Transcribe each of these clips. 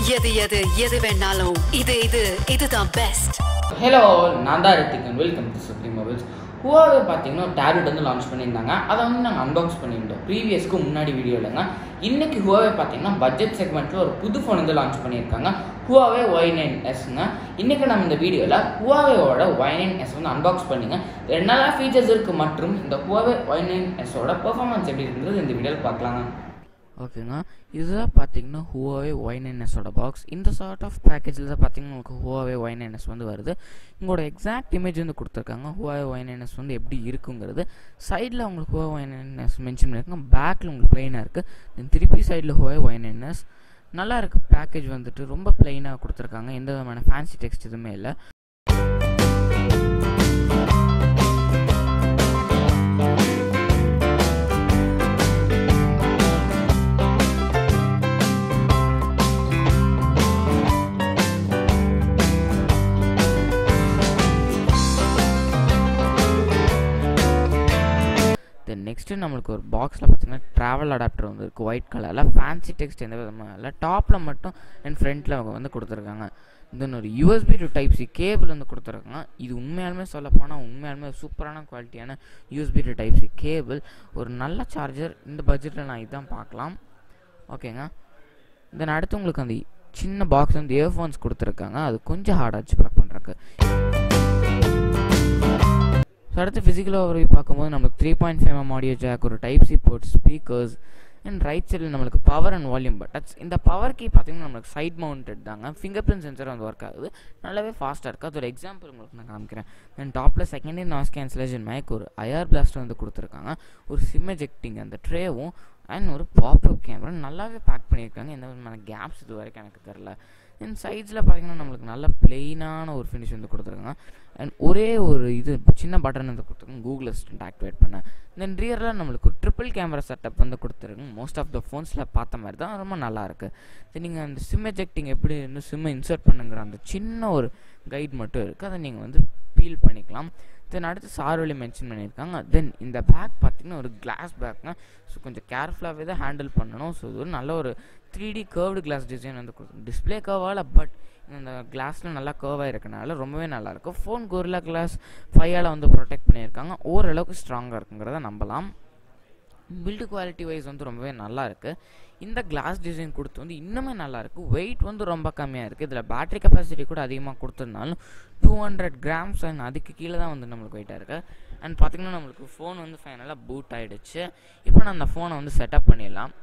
எது எது எது வேணாலும் இது இது இதுதான் பெஸ்ட் ஹலோ நான் தான் Rithikan welcome to supreme mobiles Huawei பார்த்தீங்கன்னா டேப்லெட் வந்து லான்ச் பண்ணியிருந்தாங்க அதை வந்து நாங்கள் அன்பாக்ஸ் பண்ணியிருந்தோம் ப்ரீவியஸ்க்கு முன்னாடி வீடியோலங்க இன்னைக்கு ஹுவாவே பார்த்தீங்கன்னா பட்ஜெட் செக்மெண்ட்டில் ஒரு புது ஃபோன் வந்து லான்ச் பண்ணியிருக்காங்க ஹுவாவே ஒய் நைன் எஸ்ங்க இன்றைக்கி நம்ம இந்த வீடியோவில் ஹுவாவேவோட ஒய் நைன் எஸ் வந்து அன்பாக்ஸ் பண்ணிங்க என்னென்ன ஃபீச்சர்ஸ் இருக்குது மற்றும் இந்த ஹுவாவே ஒய் நைன் எஸ்ஸோட பெர்ஃபார்மன்ஸ் எப்படி இருக்குன்றது இந்த வீடியோவில் பார்க்கலாங்க ஓகேங்க இதுதான் பார்த்தீங்கன்னா ஹுவாவே ஒய்என்எஸோட பாக்ஸ் இந்த சார்ட் ஆஃப் பேக்கேஜில் தான் பார்த்தீங்கன்னா உங்களுக்கு ஹுவாவே ஒய்என்எஸ் வந்து வருது உங்களோட எக்ஸாக்ட் இமேஜ் வந்து கொடுத்துருக்காங்க ஹுவாவே ஒய்என்எஸ் வந்து எப்படி இருக்குங்கிறது சைடில் உங்களுக்கு ஹுவா ஒய்என்எஸ் மென்ஷன் பண்ணியிருக்காங்க பேக்கில் உங்களுக்கு ப்ளைனாக இருக்குது திருப்பி சைடில் ஹுவாவே ஒய்என்எஸ் நல்லா இருக்குது பேக்கேஜ் வந்துட்டு ரொம்ப ப்ளைனாக கொடுத்துருக்காங்க எந்த விதமான ஃபேன்சி டெக்ஸ்ட் எதுவுமே இல்லை தென் நெக்ஸ்ட்டு நம்மளுக்கு ஒரு பாக்ஸில் பார்த்தீங்கன்னா ட்ராவல் அடாப்டர் வந்து இருக்குது ஒயிட் கலரில் ஃபேன்சி டெக்ஸ்ட் எந்த விதமாக இல்லை டாப்பில் மட்டும் அண்ட் ஃப்ரண்ட்டில் அவங்க வந்து கொடுத்துருக்காங்க தென் ஒரு USB to type C cable வந்து கொடுத்துருக்காங்க இது உண்மையாலுமே சொல்லப்போனால் உண்மையாலுமே சூப்பரான குவாலிட்டியான USB to type C cable ஒரு நல்ல சார்ஜர் இந்த பட்ஜெட்டில் நான் இதான் பார்க்கலாம் ஓகேங்க தென் அடுத்து உங்களுக்கு அந்த சின்ன பாக்ஸ் வந்து இயர்ஃபோன்ஸ் கொடுத்துருக்காங்க அது கொஞ்சம் ஹார்டாச்சு ப்ளக் பண்ணுறக்கு ஸோ அடுத்து ஃபிசிக்கல் ஓவர்வியூ பார்க்கும்போது நம்மளுக்கு three point five M audio jack ஒரு type C port speakers and right சைடில் நம்மளுக்கு பவர் அண்ட் வால்யூம் பட்டன்ஸ் இந்த பவர் கீ பார்த்தீங்கன்னா நம்மளுக்கு சைட் மவுண்டட் தாங்க ஃபிங்கர் பிரிண்ட் சென்சர் வந்து ஒர்க் ஆகுது நல்லாவே ஃபாஸ்ட்டாக இருக்குது அது ஒரு எக்ஸாம்பிள் உங்களுக்கு நான் காமிக்கிறேன் தென் டாப்பில் செகண்டரி நாய்ஸ் கேன்சலேஷன் மேக் ஒரு ஐஆர் பிளாஸ்டர் வந்து கொடுத்துருக்காங்க ஒரு சிம் எஜெக்டிங் அந்த ட்ரேவும் அண்ட் ஒரு பாப்அப் கேமரா நல்லாவே பேக் பண்ணியிருக்காங்க எந்த விதமான கேப்ஸ் இது வரைக்கும் எனக்கு தெரில அண்ட் சைட்ஸில் பார்த்தீங்கன்னா நம்மளுக்கு நல்ல பிளெயினான ஒரு ஃபினிஷ் வந்து கொடுத்துருக்காங்க அண்ட் ஒரே ஒரு இது சின்ன பட்டன் வந்து கொடுத்துருக்காங்க கூகுள் அசிஸ்டன்ட் ஆக்டிவேட் பண்ண தென் ரியரில் நம்மளுக்கு ஒரு ட்ரிபிள் கேமரா செட்டப் வந்து கொடுத்துருக்காங்க மோஸ்ட் ஆஃப் த ஃபோன்ஸில் பார்த்த மாதிரி தான் ரொம்ப நல்லா இருக்குது தென் நீங்கள் அந்த சிம் எஜெக்டிங் எப்படி இருந்து சிம்மை இன்சர்ட் பண்ணுங்கிற அந்த சின்ன ஒரு கைட் மட்டும் இருக்குது அதை நீங்கள் வந்து ஃபீல் பண்ணிக்கலாம் தென் அடுத்து சார்வழி மென்ஷன் பண்ணியிருக்காங்க தென் இந்த பேக் பார்த்தீங்கன்னா ஒரு கிளாஸ் பேக்னா ஸோ கொஞ்சம் கேர்ஃபுல்லாகவே தான் ஹேண்டில் பண்ணணும் ஸோ இது ஒரு நல்ல ஒரு three D curved glass design வந்து கொடுக்கும் டிஸ்பிளே கர்வால் பட் இந்த கிளாஸில் நல்லா கர்வாக இருக்கனால ரொம்பவே நல்லாயிருக்கும் ஃபோன் கோரிலா கிளாஸ் ஃபைவால் வந்து ப்ரொடெக்ட் பண்ணியிருக்காங்க ஓரளவுக்கு ஸ்ட்ராங்காக இருக்குங்கிறத நம்பலாம் பில்டு குவாலிட்டி வைஸ் வந்து ரொம்பவே நல்லா இருக்குது இந்த கிளாஸ் டிசைன் கொடுத்து வந்து இன்னுமே நல்லா இருக்குது வெயிட் வந்து ரொம்ப கம்மியாக இருக்குது இதில் பேட்டரி கெப்பாசிட்டி கூட அதிகமாக கொடுத்துருந்தாலும் டூ ஹண்ட்ரட் கிராம்ஸ் அண்ட் அதுக்கு கீழே தான் வந்து நம்மளுக்கு வெயிட்டாக இருக்குது அண்ட் பார்த்திங்கன்னா நம்மளுக்கு ஃபோன் வந்து ஃபைனலாக பூட் ஆகிடுச்சு இப்போ நான் அந்த ஃபோனை வந்து செட்டப் பண்ணிடலாம்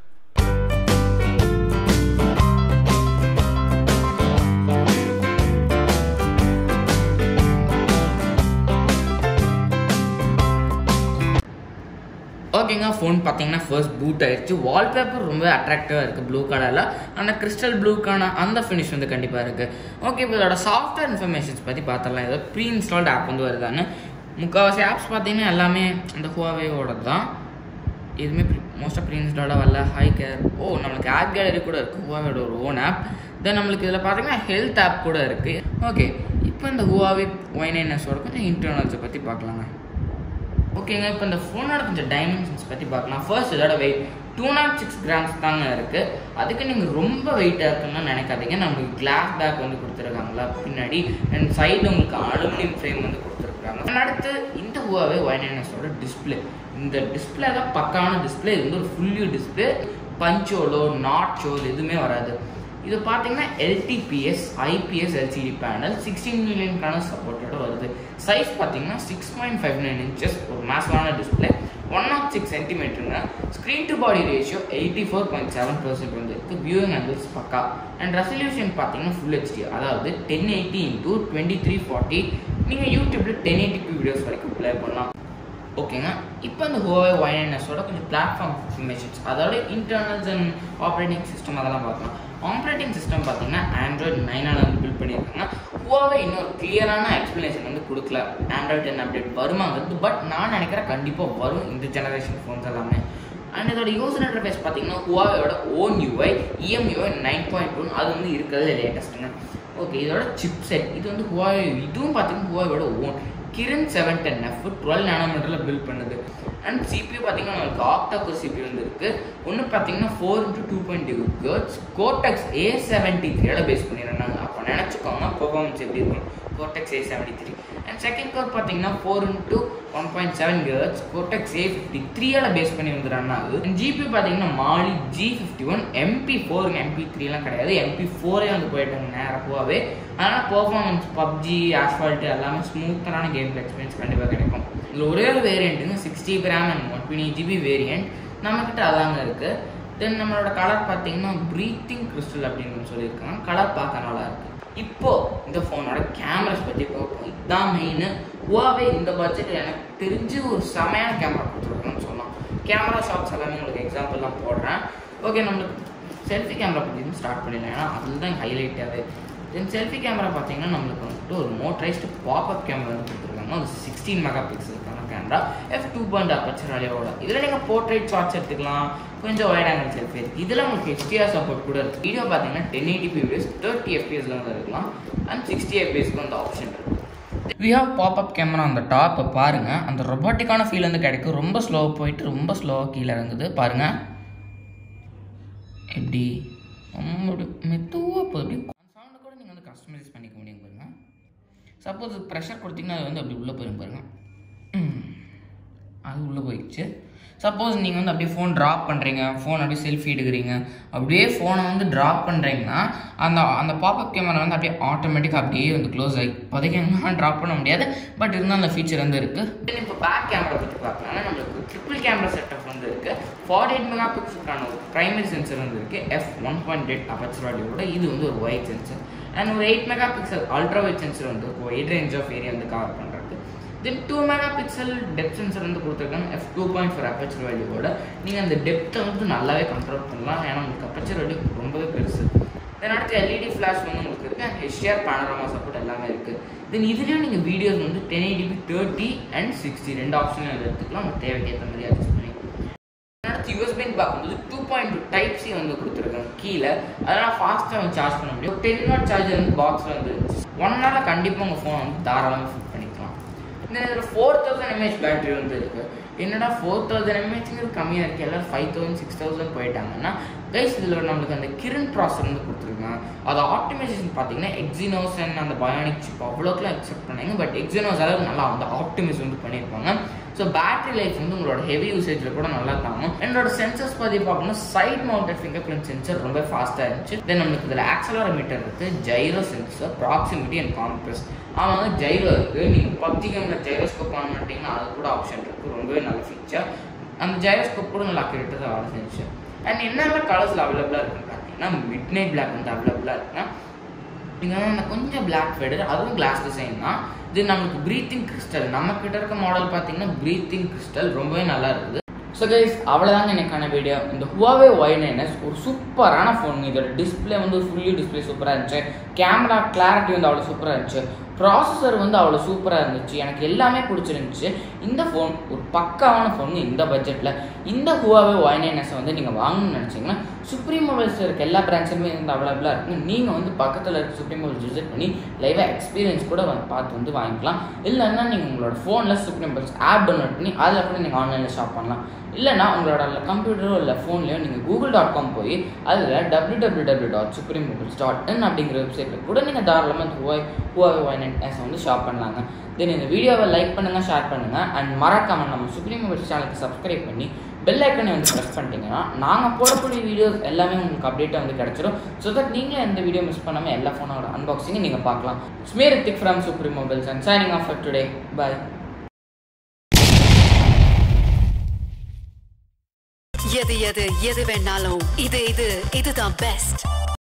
ஓகேங்க ஃபோன் பார்த்தீங்கன்னா ஃபர்ஸ்ட் பூட் ஆயிடுச்சு வால்பேப்பர் ரொம்ப அட்ராக்டிவாக இருக்குது ப்ளூ கலரில் அந்த கிறிஸ்டல் ப்ளூக்கான அந்த ஃபினிஷ் வந்து கண்டிப்பாக இருக்குது ஓகே இப்போ இதோட சாஃப்ட்வேர் இன்ஃபர்மேஷன்ஸ் பற்றி பார்த்துடலாம் ஏதோ ப்ரீ இன்ஸ்டால்டு ஆப் வந்து வருதான்னு முக்கால்வாசி ஆப்ஸ் பார்த்தீங்கன்னா எல்லாமே அந்த ஹுவாவேவோட தான் எதுவுமே மோஸ்ட்டாக ப்ரீ இன்ஸ்டால்டாக வரல ஹை கேர் ஓ நம்மளுக்கு ஆப் கேலரி கூட இருக்குது ஹுவாவேட ஒரு ஓன் ஆப் தென் நம்மளுக்கு இதில் பார்த்தீங்கன்னா ஹெல்த் ஆப் கூட இருக்குது ஓகே இப்போ இந்த ஹுவாவே ஒய் நைனஸோட கொஞ்சம் இன்டர்னல்ஸை பற்றி பார்க்கலாங்க ஓகேங்க இப்போ இந்த ஃபோனோட கொஞ்சம் டைமென்ஷன்ஸ் பற்றி பார்க்கலாம் ஃபர்ஸ்ட் இதோட weight two nought six grams தாங்க இருக்குது அதுக்கு நீங்கள் ரொம்ப வெயிட்டாக இருக்குன்னு நினைக்காதீங்க நம்மளுக்கு கிளாஸ் பேக் வந்து கொடுத்துருக்காங்களா பின்னாடி அண்ட் சைடில் உங்களுக்கு அலுமினியம் ஃப்ரேம் வந்து கொடுத்துருக்காங்க அடுத்து இந்த ஹுவாவே ஒய்னஸோட டிஸ்பிளே இந்த டிஸ்பிளே தான் பக்கான டிஸ்பிளே இது வந்து ஒரு ஃபுல்லி டிஸ்பிளே பஞ்சோலோ நாட்சோ எதுவுமே வராது இது பார்த்தீங்கன்னா LTPS IPS LCD panel sixteen million கணக்கு சப்போர்ட்டோட வருது சைஸ் பார்த்தீங்கன்னா six point five nine inches ஒரு மேசவான டிஸ்பிளே ஒன் நாட் சிக்ஸ் சென்டிமீட்டருங்க screen to body ratio eighty four point seven percent வந்து இருக்குது வியூவிங் ஆங்கிள்ஸ் பக்கா அண்ட் ரெசல்யூஷன் பார்த்தீங்கன்னா ஃபுல் ஹெச்டி அதாவது ten eighty into twenty three forty நீங்கள் யூடியூப்பில் டென் எயிட்டி வீடியோஸ் வரைக்கும் ப்ளே பண்ணலாம் ஓகேங்க இப்போ இந்த ஹோவே ஒய்என்எஸோட கொஞ்சம் பிளாட்ஃபார்ம் இன்ஃபர்மேஷன்ஸ் அதோட இன்டர்னல்ஸ் அண்ட் ஆப்ரேட்டிங் சிஸ்டம் அதெல்லாம் பார்க்கலாம் ஆப்ரேட்டிங் சிஸ்டம் பார்த்தீங்கன்னா ஆண்ட்ராய்டு நைனால் வந்து பில்ட் பண்ணியிருக்காங்க ஹுவாவே இன்னொரு கிளியரான எக்ஸ்ப்ளனேஷன் வந்து கொடுக்கல ஆண்ட்ராய்டு டென் அப்டேட் வருமாங்கிறது பட் நான் நினைக்கிறேன் கண்டிப்பாக வரும் இந்த ஜெனரேஷன் ஃபோன்ஸ் எல்லாமே அண்ட் இதோட யூசர் இன்டர்ஃபேஸ் பார்த்தீங்கன்னா ஹுவாவேயோட own UI EMUI nine point two அது வந்து இருக்கிறது லேட்டஸ்ட்டுங்க ஓகே இதோட சிப் செட் இது வந்து ஹுவாவே இதுவும் பார்த்தீங்கன்னா ஹுவாவேயோட own Kirin seven ten F twelve நேனோமீட்டரில் பில்ட் பண்ணுது அண்ட் சிபியூ பார்த்தீங்கன்னா நம்மளுக்கு ஆக்டாக்கோ சிபியூ வந்து இருக்குது ஒன்று பார்த்தீங்கன்னா four into two point two hertz Cortex A seventy த்ரீல பேஸ் பண்ணிடுறாங்க அப்போ நினச்சிக்கோங்க பெர்ஃபார்மன்ஸ் எப்படி இருக்கும் Cortex A seventy three and second core பார்த்தீங்கன்னா four into one point seven hertz Cortex A fifty த்ரீயால பேஸ் பண்ணி வந்து ரன் ஆகுது அண்ட் ஜிபி பார்த்தீங்கன்னா Mali G fifty one MP four MP த்ரீலாம் கிடையாது எம்பி ஃபோரே வந்து போயிட்டாங்க நேராக போகவே அதனால் பெர்ஃபார்மன்ஸ் பப்ஜி ஆஸ்பால்ட் எல்லாமே ஸ்மூத்தரான கேம் எக்ஸ்பீரியன்ஸ் கண்டிப்பாக கிடைக்கும் இதில் ஒரே ஒரு வேரியண்ட்டுங்க sixty gram and one twenty GB variant நம்மக்கிட்ட அதாங்க இருக்குது தென் நம்மளோட கலர் பார்த்தீங்கன்னா ப்ரீத்திங் கிறிஸ்டல் அப்படின்னு சொல்லியிருக்காங்க கலர் பார்க்க நல்லா இருக்கு இப்போ இந்த ஃபோனோட கேமராஸ் பற்றி பார்ப்போம் இதுதான் மெயின் ஹுவாவே இந்த பட்ஜெட்டில் எனக்கு தெரிஞ்சு ஒரு செமையான கேமரா கொடுத்துருக்காங்கன்னு சொல்லலாம் கேமரா ஷாட்ஸ் எல்லாமே உங்களுக்கு எக்ஸாம்பிள்லாம் போடுறேன் ஓகே நம்மளுக்கு செல்ஃபி கேமரா பற்றி ஸ்டார்ட் பண்ணிடலாம் ஏன்னா அதுதான் ஹைலைட்டாகவே தென் செல்ஃபி கேமரா பார்த்தீங்கன்னா நம்மளுக்கு வந்துட்டு ஒரு மோட்டரைஸ்டு பாப்அப் கேமரா வந்து கொடுத்துருக்காங்க அது சிக்ஸ்டீன் மெகா பிக்சலுக்கான camera F two point aperture அலையோட இதில் நீங்கள் போர்ட்ரேட் ஷாட்ஸ் எடுத்துக்கலாம் கொஞ்சம் வைட் ஆங்கிள் செல்ஃபி இருக்குது இதில் உங்களுக்கு ஹெச்டிஆர் சப்போர்ட் கூட இருக்குது வீடியோ பார்த்தீங்கன்னா டென் எயிட்டி பிபிஎஸ் தேர்ட்டி எஃபிஎஸ்ல வந்து இருக்கலாம் அண்ட் சிக்ஸ்டி எஃபிஎஸ்க்கு வந்து ஆப்ஷன் இருக்குது வி ஹவ் பாப்அப் கேமரா அந்த டாப் பாருங்கள் அந்த ரொபாட்டிக்கான ஃபீல் வந்து கிடைக்கும் ரொம்ப ஸ்லோவாக போயிட்டு ரொம்ப ஸ்லோவாக கீழே இறங்குது பாருங்கள் எப்படி ரொம்ப மெதுவாக போகுது அந்த சவுண்டை கூட நீங்கள் வந்து கஸ்டமைஸ் பண்ணிக்க முடியும் பாருங்க சப்போஸ் ப்ரெஷர் கொடுத்தீங்கன்னா அது வந்து அப்படி உள்ளே போயிடும் பாருங்க ம். அது உள்ளே போயிடுச்சு சப்போஸ் நீங்கள் வந்து அப்படியே ஃபோன் ட்ராப் பண்ணுறீங்க ஃபோன் அப்படியே செல்ஃபி எடுக்கிறீங்க அப்படியே ஃபோனை வந்து ட்ராப் பண்ணுறீங்கன்னா அந்த அந்த பாப்அப் கேமரா வந்து அப்படியே ஆட்டோமேட்டிக்காக அப்படியே வந்து க்ளோஸ் ஆகி இப்போதைக்கு எங்களால் ட்ராப் பண்ண முடியாது பட் இருந்தாலும் அந்த ஃபீச்சர் வந்து இருக்குது இப்போ பேக் கேமரா பற்றி பார்க்கலாம் நம்மளுக்கு ட்ரிபிள் கேமரா செட்டப் வந்து இருக்குது ஃபார்ட்டி எயிட் மெகா பிக்சலுக்கான ஒரு ப்ரைமரி சென்சர் வந்து இருக்குது எஃப் ஒன் பாயிண்ட் எயிட் அபச்சராடியோட இது வந்து ஒரு ஒயிட் சென்சர் அண்ட் ஒரு eight mega pixel ultra wide sensor வந்து ஒயிட் ரேஞ்ச் ஆஃப் ஏரியா வந்து கவர் பண்ணுறது then two mega pixel depth sensor வந்து கொடுத்துருக்காங்க F two point four aperture வேல்யூவோட நீங்கள் அந்த டெப்த்தை வந்து நல்லாவே கண்ட்ரோல் பண்ணலாம் ஏன்னா உங்களுக்கு அப்பச்சர் வேல்யூ ரொம்பவே பெருசு தென் அடுத்து எல்இடி ஃப்ளாஷ் வந்து உங்களுக்கு இருக்குது அண்ட் ஹெச்டிஆர் பேனராமா சப்போர்ட் எல்லாமே இருக்குது தென் இதுலேயும் நீங்கள் வீடியோஸ் வந்து ten eighty p thirty and sixty ரெண்டு ஆப்ஷனும் அதில் எடுத்துக்கலாம் உங்கள் தேவைக்கு ஏற்ற மாதிரி அட்ஜஸ்ட் பண்ணி அடுத்து யூஎஸ்பின்னு பார்க்கும்போது two point two type C வந்து கொடுத்துருக்காங்க கீழே அதனால் ஃபாஸ்ட்டாக வந்து சார்ஜ் பண்ண முடியும் டென் வாட் சார்ஜர் வந்து பாக்ஸில் வந்து ஒன் ஹவரில் கண்டிப்பாக உங்கள் ஃபோன் வந்து தாராளமாக ஃபிட் பண்ணிக்கலாம் இந்த இதில் ஃபோர் தௌசண்ட் எம்ஏஹெச் பேட்டரி வந்து இருக்குது என்னடா ஃபோர் தௌசண்ட் எம்ஏஹெச்ங்கிறது கம்மியாக இருக்குது எல்லோரும் ஃபைவ் தௌசண்ட் சிக்ஸ் தௌசண்ட் போயிட்டாங்கன்னா கைஸ் இதில் நம்மளுக்கு அந்த கிரண் ப்ராசர் வந்து கொடுத்துருக்காங்க அது ஆப்டிமைசேஷன் பார்த்தீங்கன்னா எக்ஸினோஸ் அண்ட் அந்த பயானிக் சிப் அவ்வளோக்குலாம் எக்ஸெப்ட் பண்ணாங்க பட் எக்ஸினோஸ் அளவுக்கு நல்லா வந்து ஆப்டிமைஸ் வந்து பண்ணியிருப்பாங்க ஸோ பேட்டரி லைஃப் வந்து உங்களோட ஹெவி யூசேஜில் கூட நல்லா தாங்கும் என்னோட சென்சர்ஸ் பற்றி பார்க்கணும் side mounted finger print sensor ரொம்ப ஃபாஸ்ட்டாக இருந்துச்சு தென் நம்மளுக்கு இதில் ஆக்சலரோமீட்டர் இருக்குது gyro sensor proximity and compass அவன் வந்து ஜைரோ இருக்குது நீங்கள் பப்ஜி கேமில் ஜைரோஸ்கோப் ஆன் பண்ணிட்டீங்கன்னா அது கூட ஆப்ஷன் இருக்குது ரொம்பவே நல்ல ஃபீச்சர் அந்த ஜைரோஸ்கோப் கூட நல்லா அக்யூரேட்டாக தான் வேலை செஞ்சு அண்ட் என்னென்ன கலர்ஸில் அவைலபிளாக இருக்குன்னு பார்த்தீங்கன்னா மிட் நைட் பிளாக் வந்து அவைலபிளாக இருக்குன்னா நீங்கள் வந்து அந்த கொஞ்சம் பிளாக் ஃபேடர் அதுவும் கிளாஸ் டிசைன் தான் இது நம்மளுக்கு ப்ரீத்திங் கிறிஸ்டல் நம்ம கிட்ட இருக்க மாடல் பார்த்தீங்கன்னா ப்ரீத்திங் கிறிஸ்டல் ரொம்பவே நல்லா இருக்குது ஸோ கைஸ் அவ்வளோதாங்க எனக்கான வீடியோ இந்த ஹுவாவே ஒய் நைனஸ் ஒரு சூப்பரான ஃபோன் இதோட டிஸ்பிளே வந்து ஃபுல்லி டிஸ்பிளே சூப்பராக இருந்துச்சு கேமரா கிளாரிட்டி வந்து அவ்வளோ சூப்பராக இருந்துச்சு ப்ராசஸர் வந்து அவ்வளோ சூப்பராக இருந்துச்சு எனக்கு எல்லாமே பிடிச்சிருந்துச்சு இந்த ஃபோன் ஒரு பக்காவான ஃபோன் இந்த பட்ஜெட்டில் இந்த ஹுவாவே ஒய் நைனஸை வந்து நீங்கள் வாங்கணும்னு நினச்சிங்கன்னா சுப்ரீம் மொபைல்ஸ் இருக்க எல்லா பிரான்ச்சுமே வந்து அவைலபிளாக இருக்குங்க நீங்கள் வந்து பக்கத்தில் இருக்க சுப்ரீம் மொபைல்ஸ் விசிட் பண்ணி லைவாக எக்ஸ்பீரியன்ஸ் கூட வந்து பார்த்து வந்து வாங்கிக்கலாம் இல்லைன்னா நீங்கள் உங்களோட ஃபோனில் சுப்ரீம் மொபைல்ஸ் ஆப் டவுன்லோட் பண்ணி அதில் கூட நீங்கள் ஆன்லைனில் ஷாப் பண்ணலாம் இல்லைனா உங்களோட கம்ப்யூட்டரோ இல்லை ஃபோன்லையோ நீங்கள் கூகுள் டாட் காம் போய் அதில் W W W dot Supreme Mobiles dot in அப்படிங்கிற வெப்சைட்டில் கூட நீங்கள் தாராளமாக Huawei Huawei Y nine S வந்து ஷாப் பண்ணலாங்க தென் இந்த வீடியோவை லைக் பண்ணுங்கள் ஷேர் பண்ணுங்கள் அண்ட் மறக்காமல் நம்ம சுப்ரீம் மொபைல்ஸ் சேனலுக்கு சப்ஸ்கிரைப் பண்ணி பெல் ஐக்கனை வந்து ப்ரெஸ் பண்ணிட்டீங்கன்னா நாங்கள் போடக்கூடிய வீடியோஸ் எல்லாமே உங்களுக்கு அப்டேட்டாக வந்து கிடச்சிரும் ஸோ தட் நீங்களும் எந்த வீடியோ மிஸ் பண்ணாமல் எல்லா ஃபோனோட அன்பாக்சிங்கும் நீங்கள் பார்க்கலாம் ஸ்மேர் திக் from Supreme Mobiles and signing off today bye எது எது எது வேணாலும் இது இது இதுதான் பெஸ்ட்